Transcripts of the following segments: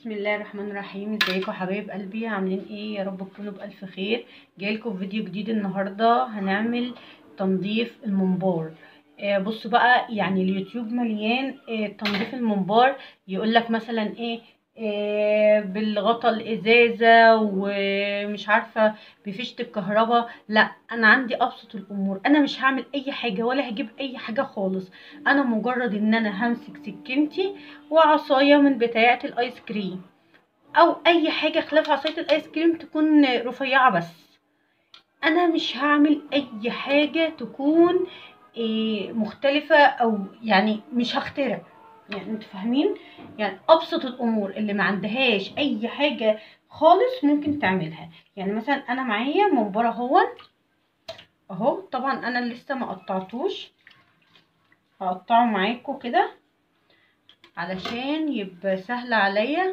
بسم الله الرحمن الرحيم ازيكم حبايب قلبي عاملين ايه يا رب تكونوا بالف خير جايلكم فيديو جديد النهارده هنعمل تنظيف المنبار آه بصوا بقى يعني اليوتيوب مليان آه تنظيف المنبار يقولك مثلا ايه آه بالغطا الازازه ومش عارفه بفيشه الكهرباء لا انا عندي ابسط الامور انا مش هعمل اي حاجه ولا هجيب اي حاجه خالص انا مجرد ان انا همسك سكينتي وعصايه من بتاعه الايس كريم او اي حاجه خلاف عصايه الايس كريم تكون رفيعه بس انا مش هعمل اي حاجه تكون إيه مختلفه او يعني مش هخترع يعني انتوا فاهمين يعني ابسط الامور اللي ما عندهاش اي حاجه خالص ممكن تعملها يعني مثلا انا معايا منبار اهو اهو طبعا انا لسه ما قطعتوش هقطعه معاكم كده علشان يبقى سهل عليا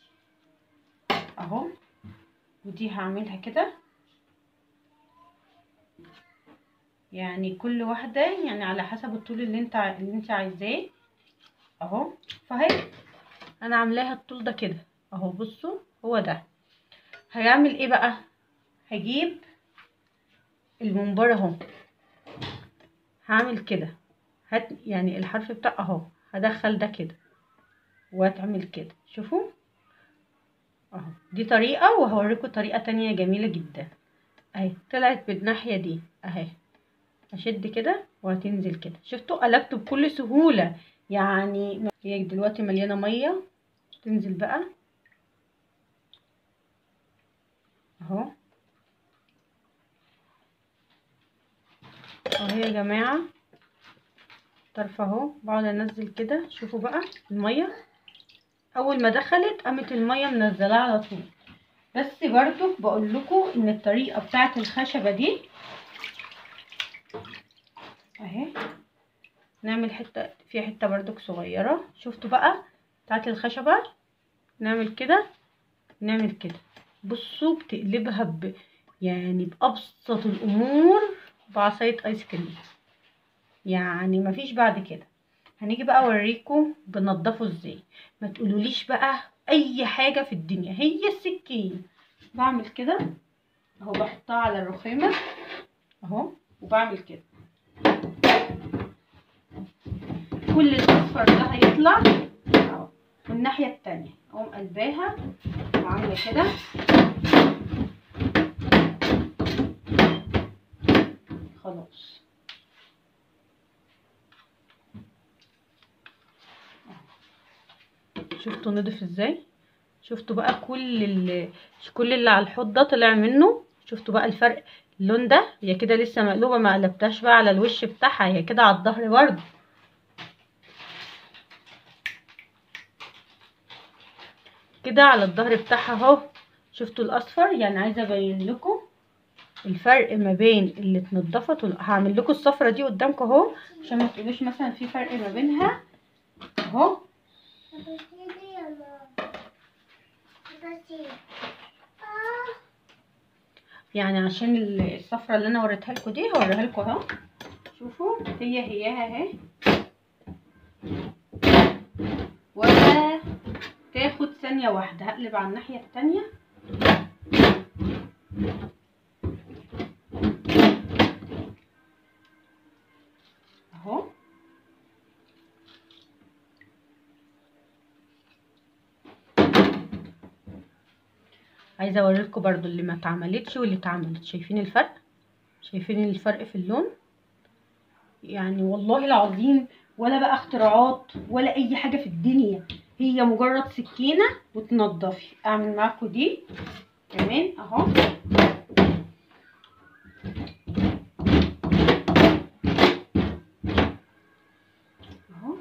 اهو ودي هعملها كده يعني كل واحده يعني على حسب الطول اللي انت اللي انت عايزاه اهو فهي انا عاملاها الطول ده كده اهو بصوا هو ده هيعمل ايه بقى هجيب المنبار اهو هعمل كده هات يعني الحرف بتاع اهو هدخل ده كده وهتعمل كده شوفوا اهو دي طريقة وهوريكم طريقة تانية جميلة جدا اهي طلعت بالناحية دي اهي هشد كده وهتنزل كده شفتوا قلبته بكل سهولة يعني هي دلوقتي مليانة مية تنزل بقى اهو اهو يا جماعة طرف اهو بقعد انزل كده شوفوا بقى المية اول ما دخلت قامت المية منزلها على طول بس برضو بقول لكم ان الطريقة بتاعة الخشبة دي اهي نعمل حتة فيها حتة بردك صغيرة شفتوا بقى بتاعة الخشبة نعمل كده نعمل كده بصوا بتقلبها ب يعني بأبسط الأمور بعصاية آيس كريم يعني مفيش بعد كده هنيجي بقى اوريكم بنضفه ازاي ما تقولوليش بقى اي حاجه في الدنيا هي السكين بعمل كده اهو بحطها على الرخامه اهو وبعمل كده كل الاصفر ده هيطلع اهو والناحيه التانية اقوم قلباها وعامله كده خلاص شفتوا نضف ازاي شفتوا بقى كل اللي كل اللي على الحوض ده طلع منه شفتوا بقى الفرق اللون ده هي كده لسه مقلوبه ما قلبتهاش بقى على الوش بتاعها هي كده على الظهر برضه كده على الظهر بتاعها اهو شفتوا الاصفر يعني عايزه ابين لكم الفرق ما بين اللي اتنضفت هعمل لكم الصفرة دي قدامكم اهو عشان ما تقولوش مثلا في فرق ما بينها اهو يعني عشان الصفرة اللي انا وريتها لكم دي هوريها لكم اهو شوفوا هي هياها اهي ولا تاخد ثانية واحدة هقلب على الناحية التانية اهو عايزه اوريكم برضو اللي ما اتعملتش واللي اتعملت شايفين الفرق شايفين الفرق في اللون يعني والله العظيم ولا بقى اختراعات ولا اي حاجه في الدنيا هي مجرد سكينه وتنضفي اعمل معاكم دي كمان اهو اهو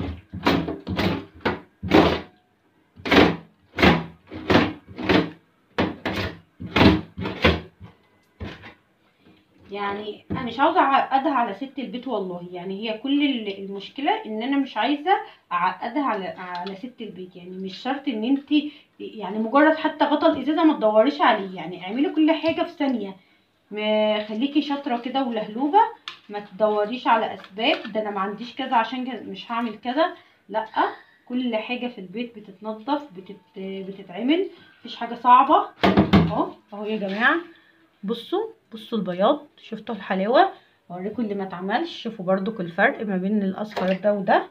يعني انا مش عاوزه اعقدها على ست البيت والله يعني هي كل المشكله ان انا مش عايزه اعقدها على على ست البيت يعني مش شرط ان انت يعني مجرد حتى غطا الازازه ما تدوريش عليه يعني اعملي كل حاجه في ثانيه ما خليكي شاطره كده ولهلوبه ما تدوريش على اسباب ده انا ما عنديش كذا عشان كذا مش هعمل كذا لا كل حاجه في البيت بتتنضف بتت... بتتعمل مفيش حاجه صعبه اهو اهو يا جماعه بصوا بصوا البياض شفتوا الحلاوه اوريكم اللي ما اتعملش شوفوا برضو الفرق ما بين الاصفر ده وده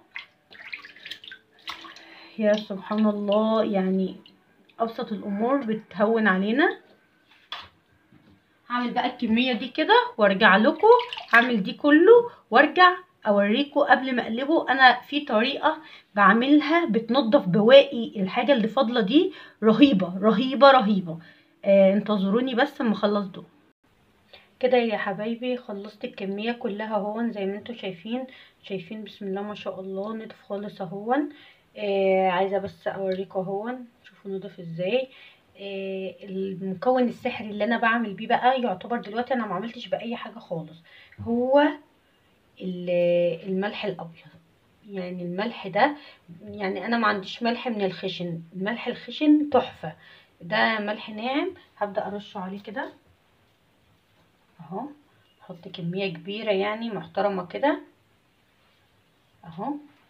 يا سبحان الله يعني ابسط الامور بتهون علينا هعمل بقى الكميه دي كده وارجع لكم هعمل دي كله وارجع اوريكم قبل ما اقلبه انا في طريقه بعملها بتنضف بواقي الحاجه اللي فاضله دي رهيبه رهيبه رهيبه آه انتظروني بس اما اخلص دول كده يا حبايبي خلصت الكميه كلها اهون زي ما انتم شايفين شايفين بسم الله ما شاء الله نضف خالص اهون آه عايزه بس اوريكم اهون شوفوا نضف ازاي آه المكون السحري اللي انا بعمل بيه بقى يعتبر دلوقتي انا ما عملتش باي حاجه خالص هو الملح الابيض يعني الملح ده يعني انا ما عنديش ملح من الخشن الملح الخشن تحفه ده ملح ناعم هبدا ارشه عليه كده اهو احط كميه كبيره يعني محترمه كده اهو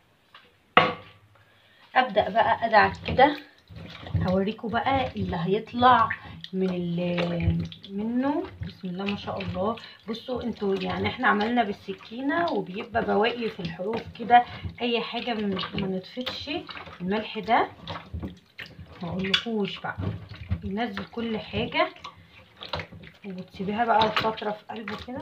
ابدا بقى ادعك كده هوريكم بقى اللي هيطلع من منه بسم الله ما شاء الله بصوا انتوا يعني احنا عملنا بالسكينه وبيبقى بواقي في الحروف كده اي حاجه ما نطفتش الملح ده ما اقولكوش بقى ينزل كل حاجه وتسيبيها بقى فتره في قلبه كده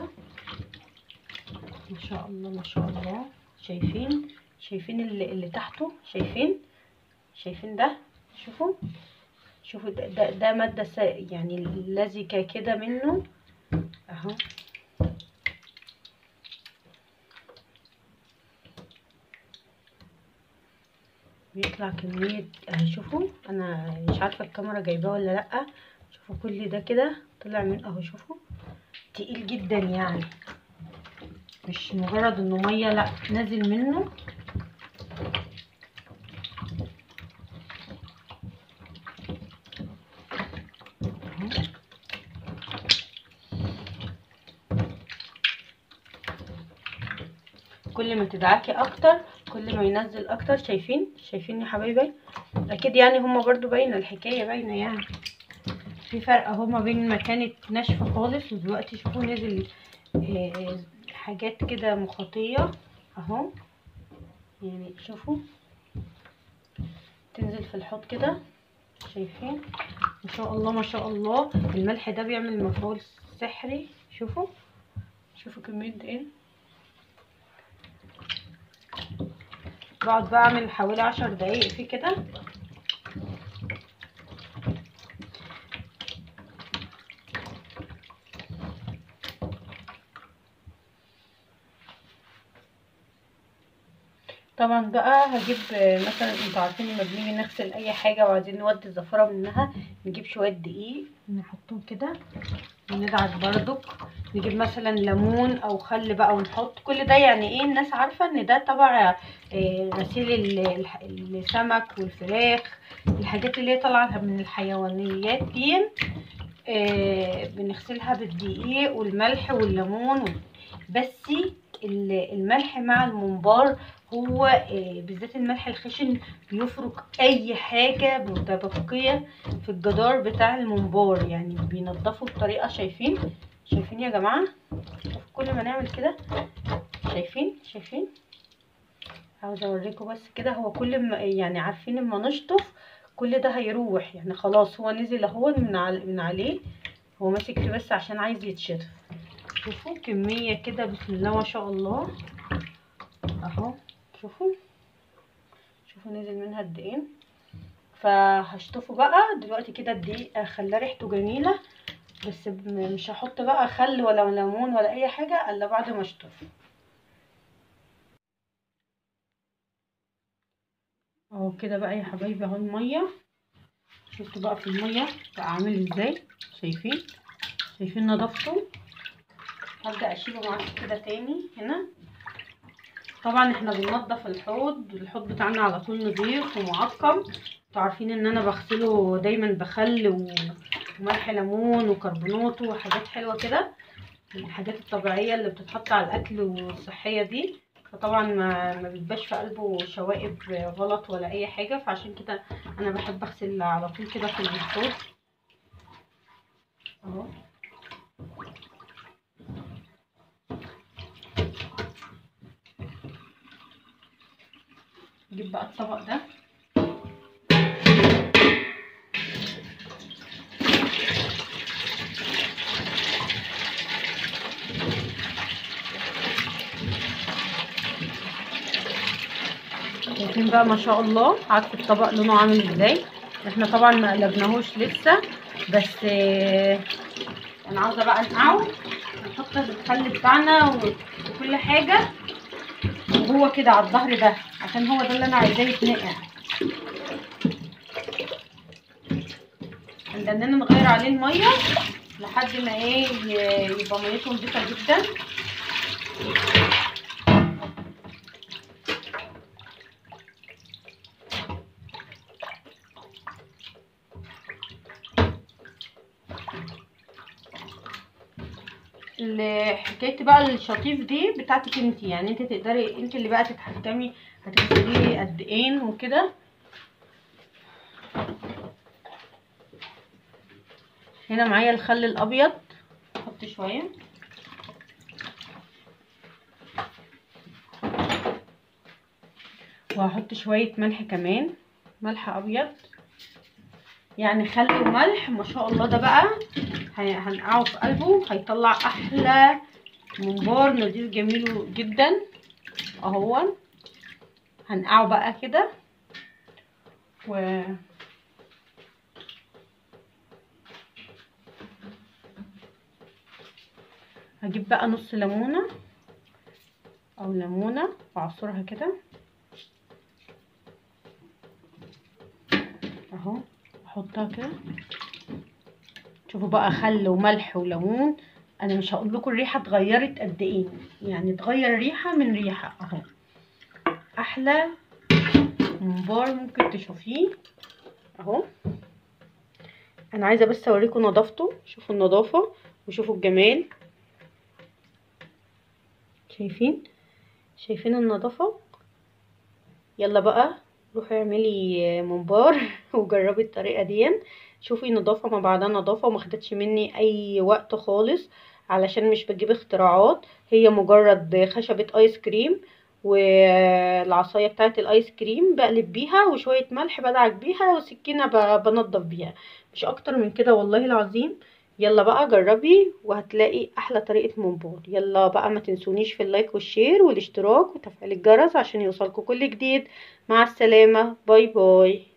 ما شاء الله ما شاء الله شايفين شايفين اللي, اللي تحته شايفين شايفين ده شوفوا شوفوا ده, ده, ده مادة يعني لزجة كده منه اهو بيطلع كمية اهي شوفوا انا مش عارفة الكاميرا جايباه ولا لأ شوفوا كل ده كده طلع من اهو شوفوا تقيل جدا يعني مش مجرد انه مية لأ نازل منه كل ما تدعكي اكتر كل ما ينزل اكتر شايفين شايفين يا حبايبي اكيد يعني هما برضو باينه الحكايه باينه يعني في فرق اهو ما بين ما كانت ناشفه خالص ودلوقتي شوفوا نزل آه حاجات كده مخاطيه اهو يعني شوفوا تنزل في الحوض كده شايفين ما شاء الله ما شاء الله الملح ده بيعمل مفعول سحري شوفوا شوفوا كميه ايه بقعد بقى اعمل حوالي عشر دقايق فيه كده طبعا بقى هجيب مثلا انتوا عارفين لما بنيجي نغسل اي حاجه وعايزين نودي الزفره منها نجيب شويه دقيق نحطهم كده وندعك بردك نجيب مثلا ليمون او خل بقى ونحط كل ده يعني ايه الناس عارفه ان ده طبعا غسيل السمك والفراخ الحاجات اللي هي طالعه من الحيوانيات دي آه بنغسلها بالدقيق والملح والليمون بس الملح مع الممبار هو آه بالذات الملح الخشن بيفرك اي حاجه متبقيه في الجدار بتاع الممبار يعني بينضفوا بطريقه شايفين شايفين يا جماعه كل ما نعمل كده شايفين شايفين عاوزه اوريكم بس كده هو كل ما يعني عارفين اما نشطف كل ده هيروح يعني خلاص هو نزل اهو من عل... من عليه هو ماسك فيه بس عشان عايز يتشطف شوفوا كميه كده بسم الله ما شاء الله اهو شوفوا شوفوا نزل منها قد ايه فهشطفه بقى دلوقتي كده الدقيق خلاه ريحته جميله بس مش هحط بقى خل ولا ليمون ولا اي حاجه الا بعد ما اشطف اهو كده بقى يا حبايبي اهو الميه شفتوا بقى في الميه بقى عامل ازاي شايفين شايفين نضافته هبدا اشيله معاكم كده تاني هنا طبعا احنا بننضف الحوض الحوض بتاعنا على طول نظيف ومعقم انتوا عارفين ان انا بغسله دايما بخل وملح ليمون وكربونات وحاجات حلوه كده الحاجات الطبيعيه اللي بتتحط على الاكل والصحيه دي فطبعا ما ما بيبقاش في قلبه شوائب غلط ولا اي حاجه فعشان كده انا بحب اغسل على طول كده في الفرن اهو نجيب بقى الطبق ده شايفين بقى ما شاء الله عارف الطبق لونه عامل ازاي احنا طبعا ما قلبناهوش لسه بس آه، انا عاوزه بقى نقعه نحط الخل بتاعنا و- وكل حاجه وهو كده على الظهر ده عشان هو ده اللي انا عايزاه يتنقع عندنا نغير عليه الميه لحد ما ايه ي- يبقى ميته نضيفه جدا ال- حكايه بقى الشطيف دي بتاعتك انت يعني انت تقدري انت اللي بقى تتحكمي هتغسليه قد ايه وكده هنا معايا الخل الابيض احط شويه وهحط شويه ملح كمان ملح ابيض يعني خل وملح ما شاء الله ده بقى هي- هنقعه في قلبه هيطلع احلى ممبار نضيف جميل جدا اهو هنقعه بقى كده و هجيب بقى نص ليمونه او ليمونه واعصرها كده اهو احطها كده شوفوا بقى خل وملح وليمون انا مش هقول لكم الريحه اتغيرت قد ايه يعني اتغير ريحه من ريحه اهو احلى ممبار ممكن تشوفيه اهو انا عايزه بس اوريكم نظافته شوفوا النظافه وشوفوا الجمال شايفين شايفين النظافه يلا بقى روحي اعملي ممبار وجربي الطريقه دي شوفي نظافه ما بعدها نظافه وما خدتش مني اي وقت خالص علشان مش بجيب اختراعات هي مجرد خشبه ايس كريم والعصايه بتاعه الايس كريم بقلب بيها وشويه ملح بدعك بيها وسكينه ب- بنضف بيها مش اكتر من كده والله العظيم يلا بقى جربي وهتلاقي احلى طريقه ممبار يلا بقى ما تنسونيش في اللايك والشير والاشتراك وتفعيل الجرس عشان يوصلكوا كل جديد مع السلامه باي باي